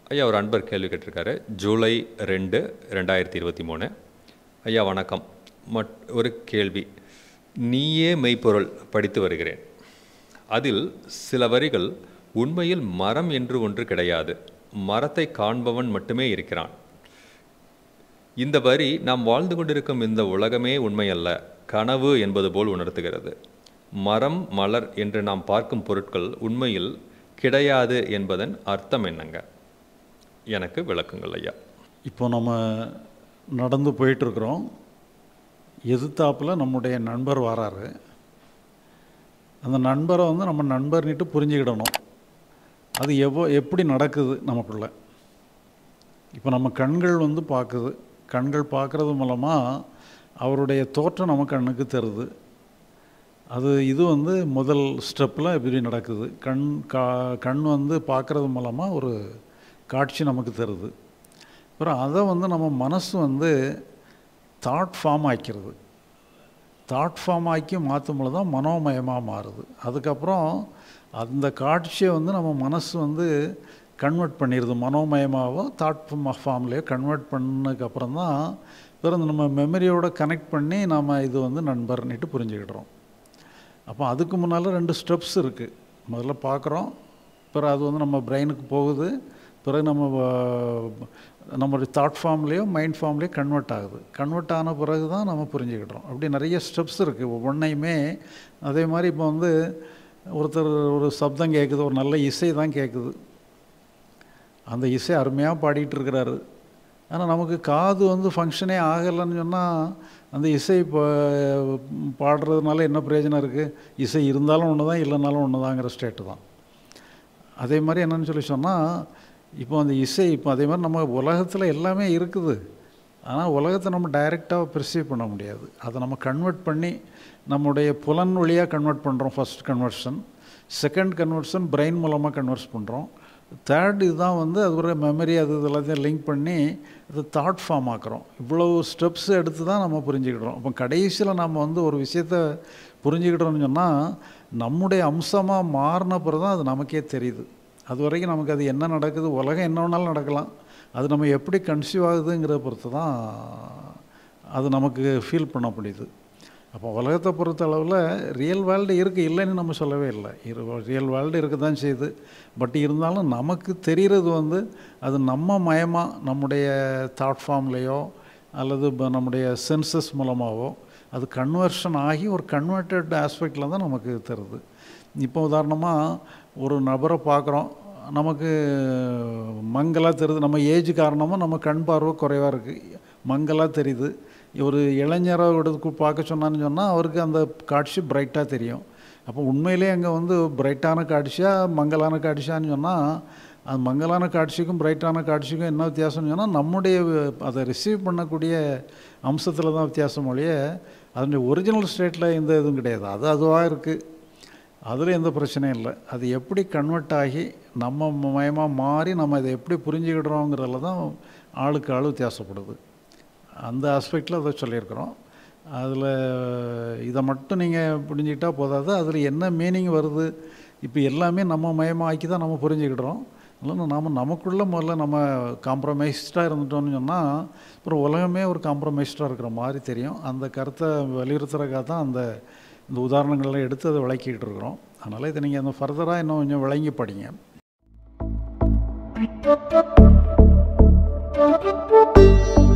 ஐயா ஒரு அன்பர் கேள்வி கேட்டிருக்காரு ஜூலை ரெண்டு ரெண்டாயிரத்தி இருபத்தி மூணு ஐயா வணக்கம் மட் ஒரு கேள்வி நீயே மெய்ப்பொருள் படித்து வருகிறேன் அதில் சில வரிகள் உண்மையில் மரம் என்று ஒன்று கிடையாது மரத்தை காண்பவன் மட்டுமே இருக்கிறான் இந்த வரி நாம் வாழ்ந்து கொண்டிருக்கும் இந்த உலகமே உண்மையல்ல கனவு என்பது போல் உணர்த்துகிறது மரம் மலர் என்று நாம் பார்க்கும் பொருட்கள் உண்மையில் கிடையாது என்பதன் அர்த்தம் என்னங்க எனக்கு விளக்குங்கள் ஐயா இப்போ நம்ம நடந்து போயிட்டுருக்குறோம் எதிர்த்தாப்பில் நம்முடைய நண்பர் வராரு அந்த நண்பரை வந்து நம்ம நண்பர்னிட்டு புரிஞ்சுக்கிடணும் அது எவ்வளோ எப்படி நடக்குது நமக்குள்ள இப்போ நம்ம கண்கள் வந்து பார்க்குது கண்கள் பார்க்குறது மூலமாக அவருடைய தோற்றம் நம்ம கண்ணுக்கு தருது அது இது வந்து முதல் ஸ்டெப்பில் இப்படி நடக்குது கண் கா கண் வந்து பார்க்குறது மூலமாக ஒரு காட்சி நமக்கு தருது அப்புறம் அதை வந்து நம்ம மனசு வந்து தாட் ஃபார்ம் ஆக்கிறது தாட் ஃபார்ம் ஆக்கி மாற்றும் பொழுது தான் மனோமயமாக மாறுது அதுக்கப்புறம் அந்த காட்சியை வந்து நம்ம மனசு வந்து கன்வெர்ட் பண்ணிடுது மனோமயமாகவோ தாட் ஃபார்ம்லேயோ கன்வெர்ட் பண்ணதுக்கப்புறம் தான் பிறகு நம்ம மெமரியோட கனெக்ட் பண்ணி நாம் இது வந்து நண்பர்னிட்டு புரிஞ்சுக்கிடுறோம் அப்போ அதுக்கு முன்னால் ரெண்டு ஸ்டெப்ஸ் இருக்குது முதல்ல பார்க்குறோம் பிறகு அது வந்து நம்ம பிரெயினுக்கு போகுது பிறகு நம்ம வ- நம்மளுடைய தாட் ஃபார்ம்லேயோ மைண்ட் ஃபார்ம்லேயோ கன்வெர்ட் ஆகுது கன்வெர்ட் ஆன பிறகு தான் நம்ம புரிஞ்சுக்கிடுறோம் அப்படி நிறைய ஸ்டெப்ஸ் இருக்குது ஒவ்வொன்றையுமே அதே மாதிரி இப்போ வந்து ஒருத்தர் ஒரு சப்தம் கேட்குது ஒரு நல்ல இசை தான் கேட்குது அந்த இசை அருமையாக பாடிட்டு இருக்கிறாரு ஆனால் நமக்கு காது வந்து ஃபங்க்ஷனே ஆகலைன்னு சொன்னால் அந்த இசை இப்போ பாடுறதுனால என்ன பிரயோஜனம் இருக்குது இசை இருந்தாலும் ஒன்று தான் இல்லைனாலும் ஒன்று தாங்கிற ஸ்டேட்டு தான் அதே மாதிரி என்னன்னு சொல்லி சொன்னால் இப்போ அந்த இசை இப்போ அதே மாதிரி நம்ம உலகத்தில் எல்லாமே இருக்குது ஆனால் உலகத்தை நம்ம டைரெக்டாக பெர்சீவ் பண்ண முடியாது அதை நம்ம கன்வெர்ட் பண்ணி நம்முடைய புலன் வழியாக கன்வெர்ட் பண்ணுறோம் first conversion second conversion brain மூலமாக கன்வெர்ஸ் பண்ணுறோம் தேர்ட் இதுதான் வந்து அது ஒரு மெமரி அது இது எல்லாத்தையும் லிங்க் பண்ணி அது தாட் ஃபார்ம் ஆக்குறோம் இவ்வளோ ஸ்டெப்ஸ் எடுத்து தான் நம்ம புரிஞ்சுக்கிடுறோம் அப்போ கடைசியில் நம்ம வந்து ஒரு விஷயத்தை புரிஞ்சுக்கிட்டோம்னு சொன்னால் நம்முடைய அம்சமாக மாறின பிறகு தான் அது நமக்கே தெரியுது அது வரைக்கும் நமக்கு அது என்ன நடக்குது உலகம் என்ன வேணாலும் நடக்கலாம் அது நம்ம எப்படி கன்சியூவ் ஆகுதுங்கிறத பொறுத்து தான் அது நமக்கு ஃபீல் பண்ண முடியுது அப்போ உலகத்தை பொறுத்த அளவில் ரியல் வேர்ல்டு இருக்குது இல்லைன்னு நம்ம சொல்லவே இல்லை இரு ரியல் வேர்ல்டு இருக்க தான் செய்யுது பட் இருந்தாலும் நமக்கு தெரிகிறது வந்து அது நம்ம மயமாக நம்முடைய தாட் ஃபார்ம்லேயோ அல்லது ப- நம்முடைய சென்சஸ் மூலமாகவோ அது கன்வர்ஷன் ஆகி ஒரு கன்வெர்டட் ஆஸ்பெக்டில் தான் நமக்கு தருது இப்போ உதாரணமாக ஒரு நபரை பார்க்குறோம் நமக்கு மங்கலாக தெரியுது நம்ம ஏஜ் காரணமாக நம்ம கண் பார்வை குறைவாக இருக்குது மங்கலாக தெரியுது ஒரு இளைஞரை எடுத்து பார்க்க சொன்னான்னு சொன்னால் அவருக்கு அந்த காட்சி பிரைட்டாக தெரியும் அப்போ உண்மையிலே அங்கே வந்து பிரைட்டான காட்சியா மங்கலான காட்சியான்னு சொன்னால் அது மங்கலான காட்சிக்கும் பிரைட்டான காட்சிக்கும் என்ன வித்தியாசம்னு சொன்னால் நம்முடைய அதை ரிசீவ் பண்ணக்கூடிய அம்சத்தில் தான் வித்தியாசம் ஒழிய அதனுடைய ஒரிஜினல் ஸ்டேட்டில் எந்த இதுவும் கிடையாது அது அதுவாக இருக்குது அதில் எந்த பிரச்சனையும் இல்லை அது எப்படி கன்வெர்ட் ஆகி நம்ம மயமாக மாறி நம்ம இதை எப்படி புரிஞ்சுக்கிடுறோங்கிறதுல தான் ஆளுக்கு ஆள் வித்தியாசப்படுது அந்த ஆஸ்பெக்டில் அதை சொல்லியிருக்கிறோம் அதில் இதை மட்டும் நீங்கள் புரிஞ்சுக்கிட்டா போதாது அதில் என்ன மீனிங் வருது இப்போ எல்லாமே நம்ம மயமாக்கி தான் நம்ம புரிஞ்சுக்கிடுறோம் அதனால் நம்ம நமக்குள்ளே முதல்ல நம்ம காம்ப்ரமைஸ்டாக இருந்துட்டோம்னு சொன்னால் அப்புறம் உலகமே ஒரு காம்ப்ரமைஸ்டாக இருக்கிற மாதிரி தெரியும் அந்த கருத்தை வலியுறுத்துறதுக்காக தான் அந்த இந்த உதாரணங்கள்லாம் எடுத்து அதை விளக்கிக்கிட்டு இருக்கிறோம் அதனால் இதை நீங்கள் அந்த ஃபர்தராக இன்னும் கொஞ்சம் விளங்கி படிங்க Thank you.